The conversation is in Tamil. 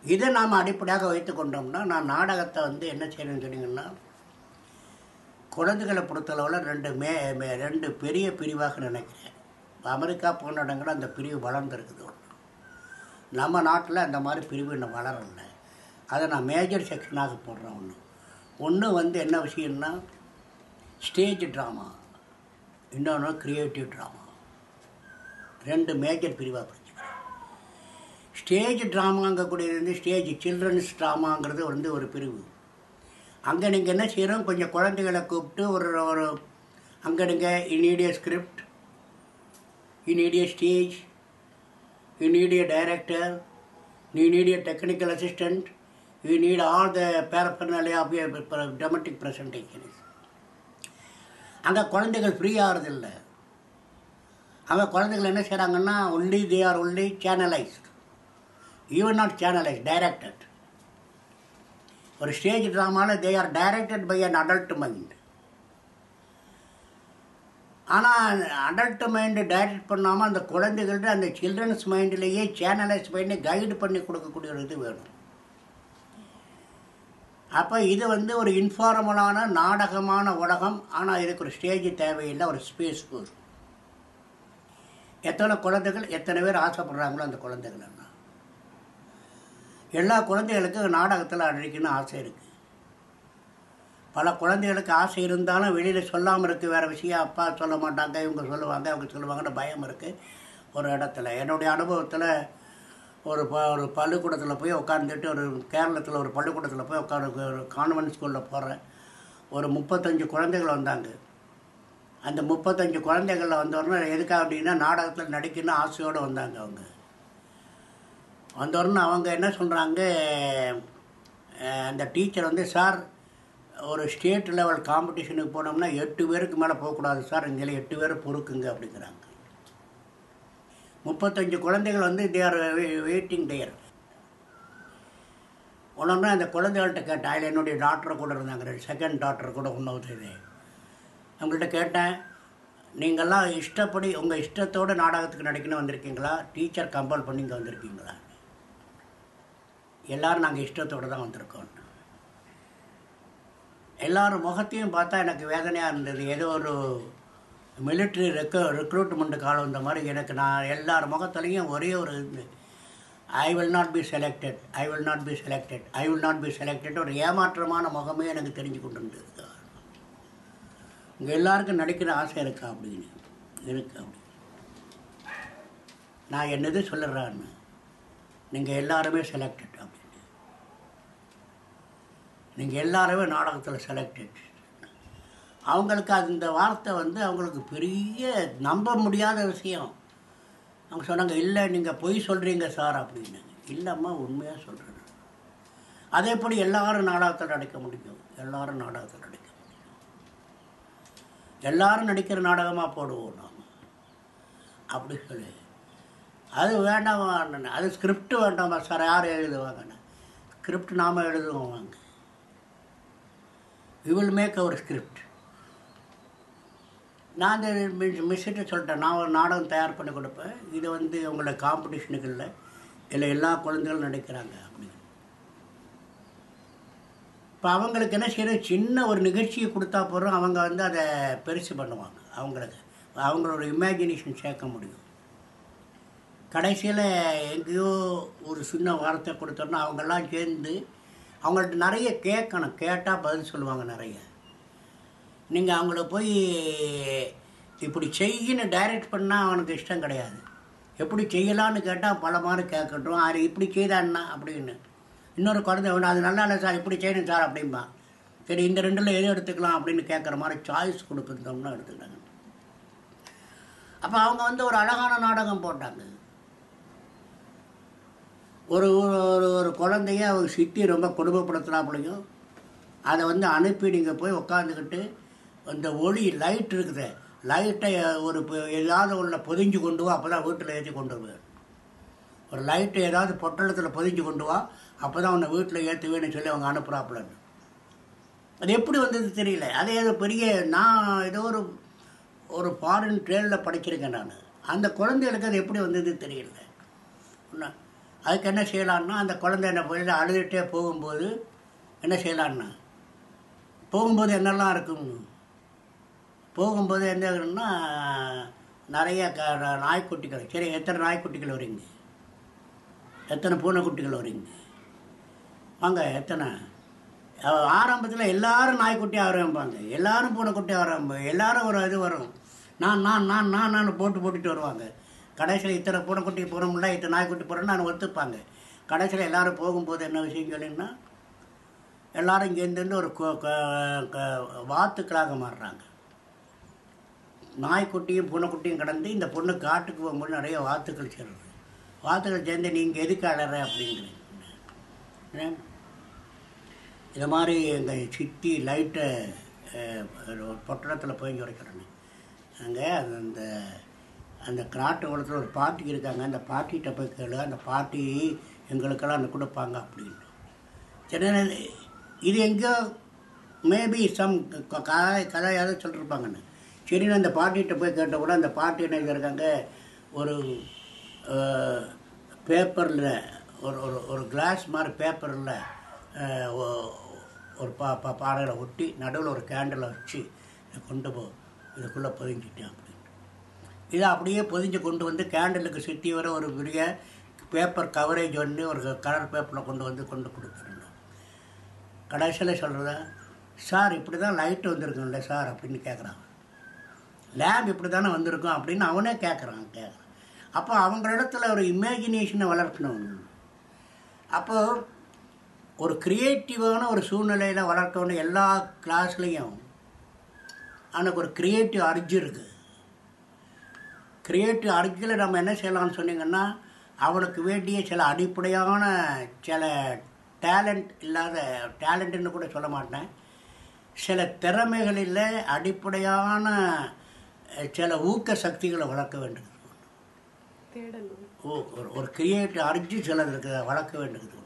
இதை நாம் அடிப்படையாக வைத்து கொண்டோம்னா நான் நாடகத்தை வந்து என்ன செய்யணும்னு சொன்னீங்கன்னா குழந்தைகளை பொறுத்தளவில் ரெண்டு மே மே- ரெண்டு பெரிய பிரிவாக நினைக்கிறேன் அமெரிக்கா போன்ற இடங்கள் அந்த பிரிவு வளர்ந்துருக்குது ஒன்று நம்ம நாட்டில் அந்த மாதிரி பிரிவு இன்னும் வளரல அதை நான் மேஜர் செக்ஷனாக போடுறேன் ஒன்று ஒன்று வந்து என்ன விஷயம்னா ஸ்டேஜ் ட்ராமா இன்னொன்று க்ரியேட்டிவ் ட்ராமா ரெண்டு மேஜர் பிரிவாக பிரிச்சுக்கிறேன் ஸ்டேஜ் ட்ராமாங்கக்கூடியது வந்து ஸ்டேஜ் சில்ட்ரன்ஸ் ட்ராமாங்கிறது வந்து ஒரு பிரிவு அங்கே நீங்கள் என்ன செய்கிறோம் கொஞ்சம் குழந்தைகளை கூப்பிட்டு ஒரு ஒரு அங்கே நீங்கள் initial script initial stage you need a director, you need a technical assistant, you need all the paraphernalia of your pre- dramatic presentation. அங்கே குழந்தைகள் ஃப்ரீ ஆகிறதில்ல அங்கே குழந்தைகள் என்ன செய்கிறாங்கன்னா only they are only channelised even not channelised directed ஒரு ஸ்டேஜ் ட்ராமாவில் they are directed by an adult mind ஆனால் அடல்ட் மைண்டு டைரக்ட் பண்ணாமல் அந்த குழந்தைகள்ட்ட அந்த சில்ட்ரன்ஸ் மைண்ட்லேயே சேனலைஸ் பண்ணி கைடு பண்ணி கொடுக்கக்கூடிய ஒரு இது வேணும் அப்போ இது வந்து ஒரு இன்ஃபார்மலான நாடகமான உலகம் ஆனால் இதுக்கு ஒரு ஸ்டேஜ் தேவையில்லை ஒரு ஸ்பேஸ் போதும் எத்தனை குழந்தைகள் எத்தனை பேர் ஆசைப்படுறாங்களோ அந்த குழந்தைகள் எல்லாம் எல்லா குழந்தைகளுக்கும் நாடகத்தில் அடிக்கணும்னு ஆசை இருக்குது பல குழந்தைகளுக்கு ஆசை இருந்தாலும் வெளியில் சொல்லாமல் இருக்குது வேறு விஷயம் அப்பா சொல்ல மாட்டாங்க இவங்க சொல்லுவாங்க அவங்க சொல்லுவாங்கன்னு பயம் இருக்குது ஒரு இடத்துல என்னுடைய அனுபவத்தில் ஒரு ப ஒரு பள்ளிக்கூடத்தில் போய் உட்காந்துட்டு ஒரு கேரளத்தில் ஒரு பள்ளிக்கூடத்தில் போய் உட்காந்து ஒரு கான்வென்ட் ஸ்கூலில் போகிறேன் ஒரு முப்பத்தஞ்சு குழந்தைகள் வந்தாங்க அந்த முப்பத்தஞ்சு குழந்தைகளில் வந்தோடனே எதுக்காக அப்படின்னா நாடகத்தில் நடிக்கணும்னு ஆசையோடு வந்தாங்க அவங்க வந்தோடனே அவங்க என்ன சொல்கிறாங்க அந்த டீச்சர் வந்து சார் ஒரு ஸ்டேட் லெவல் காம்படிஷனுக்கு போனோம்னா எட்டு பேருக்கு மேலே போகக்கூடாது சார் இங்கே எட்டு பேர் பொறுக்குங்க அப்படிங்கிறாங்க முப்பத்தஞ்சு குழந்தைகள் வந்து தேர் வெயிட்டிங் டேயர் உடனே அந்த குழந்தைகள்கிட்ட கேட்டேன் அதில் என்னுடைய டாக்டரை கூட இருந்தாங்க செகண்ட் டாக்டர் கூட ஒன்று இது அவங்கள்ட்ட கேட்டேன் நீங்கள்லாம் இஷ்டப்படி உங்கள் இஷ்டத்தோடு நாடகத்துக்கு நடிக்கணும் வந்திருக்கீங்களா டீச்சர் கம்பல் பண்ணி இங்கே வந்திருக்கீங்களா எல்லோரும் நாங்கள் இஷ்டத்தோடு தான் வந்திருக்கோம் எல்லாரும் முகத்தையும் பார்த்தா எனக்கு வேதனையாக இருந்தது ஏதோ ஒரு மிலிட்ரி ரெக்க ரெக்ரூட்மெண்ட் காலம் இந்த மாதிரி எனக்கு நான் எல்லார் முகத்துலேயும் ஒரே ஒரு இது I will not be selected I will not be selected I will not be selected ஒரு ஏமாற்றமான முகமே எனக்கு தெரிஞ்சு கொண்டு இருந்தது இங்கே எல்லாருக்கும் நடிக்கிற ஆசை இருக்கா அப்படின்னு இருக்கு அப்படி நான் என்னது சொல்லுறான்னு நீங்கள் எல்லாருமே செலக்டட் அப்படின்னு நீங்கள் எல்லாருமே நாடகத்தில் செலக்டட் அவங்களுக்கு அந்த வார்த்தை வந்து அவங்களுக்கு பெரிய நம்ப முடியாத விஷயம் அவங்க சொன்னாங்க இல்லை நீங்கள் பொய் சொல்கிறீங்க சார் அப்படின்னு இல்லைம்மா உண்மையாக சொல்கிறேன் அதே எப்படி எல்லாரும் நாடகத்தில் நடிக்க முடியும் எல்லாரும் நாடகத்தில் நடிக்க முடியும் எல்லாரும் நடிக்கிற நாடகமாக போடுவோம் நாம் அப்படி சொல்லி அது வேண்டாம் அது ஸ்கிரிப்ட் வேண்டாமா சார் யார் எழுதுவாங்கன்னு ஸ்கிரிப்ட் நாம் எழுதுவோம் வாங்க we will make our script நான் அந்த மிஸ் மிஸ்கிட்ட சொல்லிட்டேன் நான் ஒரு நாடகம் தயார் பண்ணி கொடுப்பேன் இது வந்து உங்களை காம்படிஷனுக்கு இல்லை இல்லை எல்லா குழந்தைகளும் நடிக்கிறாங்க அப்படின்னு இப்போ அவங்களுக்கு என்ன செய்யணும் சின்ன ஒரு நிகழ்ச்சியை கொடுத்தா போகிறோம் அவங்க வந்து அதை பெருசு பண்ணுவாங்க அவங்களுக்கு அவங்களோட இமேஜினேஷன் சேர்க்க முடியும் கடைசியில் எங்கேயோ ஒரு சின்ன வார்த்தை கொடுத்தோன்னா அவங்கெல்லாம் சேர்ந்து அவங்கள்ட்ட நிறைய கேட்கணும் கேட்டால் பதில் சொல்லுவாங்க நிறைய நீங்கள் அவங்கள போய் இப்படி செய்யின்னு டைரக்ட் பண்ணால் அவனுக்கு இஷ்டம் கிடையாது எப்படி செய்யலான்னு கேட்டால் பல மாதிரி கேட்கட்டும் அது இப்படி செய்தான்னா அப்படின்னு இன்னொரு குழந்தை வேணும் அது நல்லா இல்லை சார் இப்படி செய்யணும் சார் அப்படிம்பா சரி இந்த ரெண்டில் எது எடுத்துக்கலாம் அப்படின்னு கேட்குற மாதிரி சாய்ஸ் கொடுக்குறோம்னா எடுத்துக்கிட்டாங்க அப்போ அவங்க வந்து ஒரு அழகான நாடகம் போட்டாங்க ஒரு ஒரு ஒரு குழந்தைய அவங்க சித்தி ரொம்ப கொடுமைப்படுத்துகிறாப்புலையும் அதை வந்து அனுப்பி நீங்கள் போய் உட்காந்துக்கிட்டு இந்த ஒளி லைட் இருக்குது லைட்டை ஒரு பொ- ஏதாவது உள்ள பொதிஞ்சு கொண்டு வா அப்போ தான் வீட்டில் ஏற்றி கொண்டு வருவேன் ஒரு லைட்டை ஏதாவது பொட்டலத்தில் பொதிஞ்சு கொண்டு வா அப்போ தான் உன்னை வீட்டில் ஏற்றுவேன்னு சொல்லி அவங்க அனுப்புகிறாப்புலன்னு அது எப்படி வந்தது தெரியல அதே ஏதோ பெரிய நான் ஏதோ ஒரு ஒரு ஃபாரின் ட்ரெயினில் படிச்சிருக்கேன் நான் அந்த குழந்தைகளுக்கு அது எப்படி வந்தது தெரியல ஒண்ணு, அதுக்கு என்ன செய்யலான்னா அந்த குழந்தை என்ன போய் அழுதுகிட்டே போகும்போது என்ன செய்யலான்னா போகும்போது என்னெல்லாம் இருக்கும் போகும்போது என்ன ஆகுதுன்னா நிறைய க நாய்க்குட்டிகள் சரி எத்தனை நாய்க்குட்டிகள் வரீங்க எத்தனை பூனைக்குட்டிகள் வரீங்க வாங்க எத்தனை ஆரம்பத்தில் எல்லாரும் நாய்க்குட்டி ஆரம்பிப்பாங்க எல்லாரும் பூனைக்குட்டி ஆரம்பிப்பாங்க எல்லாரும் ஒரு இது வரும் நான் நான் நான் நான் நான் போட்டு போட்டுட்டு வருவாங்க கடைசியில் இத்தனை பூனைக்குட்டி போகிறோம்ல இத்தனை நாய்க்குட்டி போகிறோம்னு நான் ஒத்துப்பாங்க கடைசியில் எல்லாரும் போகும்போது என்ன விஷயம் கேட்டீங்கன்னா எல்லாரும் இங்கேருந்து ஒரு கு- க- க- வாத்துக்களாக மாறுறாங்க நாய்க்குட்டியும் பூனைக்குட்டியும் கடந்து இந்த பொண்ணு காட்டுக்கு போகும்போது நிறைய வாத்துக்கள் சேர்றது வாத்துக்கள் சேர்ந்து நீங்கள் எதுக்கு அழற அப்படிங்கிறீங்க ஏன்? இது மாதிரி எங்கள் சித்தி லைட்டை ஒரு பட்டணத்தில் போய் உரைக்கிறேன் அங்கே அது அந்த அந்த கிராட்டு குளத்தில் ஒரு பாட்டி இருக்காங்க அந்த பாட்டிகிட்ட போய் கேளு அந்த பாட்டி எங்களுக்கெல்லாம் அந்த கொடுப்பாங்க அப்படின்னு சரி இது எங்கேயோ மேபி சம் கதை கதையாவது சொல்லிருப்பாங்கன்னு சரின்னு அந்த பாட்டிகிட்ட போய் கேட்ட கூட அந்த பாட்டி என்ன இருக்காங்க ஒரு பேப்பரில் ஒரு ஒரு ஒரு கிளாஸ் மாதிரி பேப்பரில் ஒரு பா பா பாறையில் ஒட்டி நடுவில் ஒரு கேண்டிலை வச்சு இதை கொண்டு போ இதுக்குள்ளே பொதிஞ்சிட்டேன் அப்படின்னு இதை அப்படியே பொதிஞ்சு கொண்டு வந்து கேண்டிலுக்கு சுற்றி வர ஒரு பெரிய பேப்பர் கவரேஜ் வந்து ஒரு கலர் பேப்பரில் கொண்டு வந்து கொண்டு கொடுத்துருந்தோம் கடைசியில் சொல்கிறதா சார் இப்படி தான் லைட் வந்திருக்கும்ல சார் அப்படின்னு கேட்குறான் லேப் இப்படி தானே வந்திருக்கும் அப்படின்னு அவனே கேட்குறான் கேட்குறான் அப்போ அவங்க இடத்துல ஒரு இமேஜினேஷனை வளர்க்கணும் அப்போ ஒரு க்ரியேட்டிவான ஒரு சூழ்நிலையில் வளர்க்கணும் எல்லா கிளாஸ்லேயும் அவனுக்கு ஒரு க்ரியேட்டிவ் அர்ஜ் இருக்குது க்ரியேட்டிவ் அர்ஜில் நம்ம என்ன செய்யலாம்னு சொன்னீங்கன்னா அவனுக்கு வேண்டிய சில அடிப்படையான சில டேலண்ட் இல்லாத டேலண்ட்டுன்னு கூட சொல்ல மாட்டேன் சில திறமைகளில் அடிப்படையான அஹ், சில ஊக்க சக்திகளை வளர்க்க வேண்டியது தேடல் ஓ ஒரு ஒரு கிரியேட்டிவ் அர்ஜி சிலது இருக்குது வளர்க்க வேண்டியது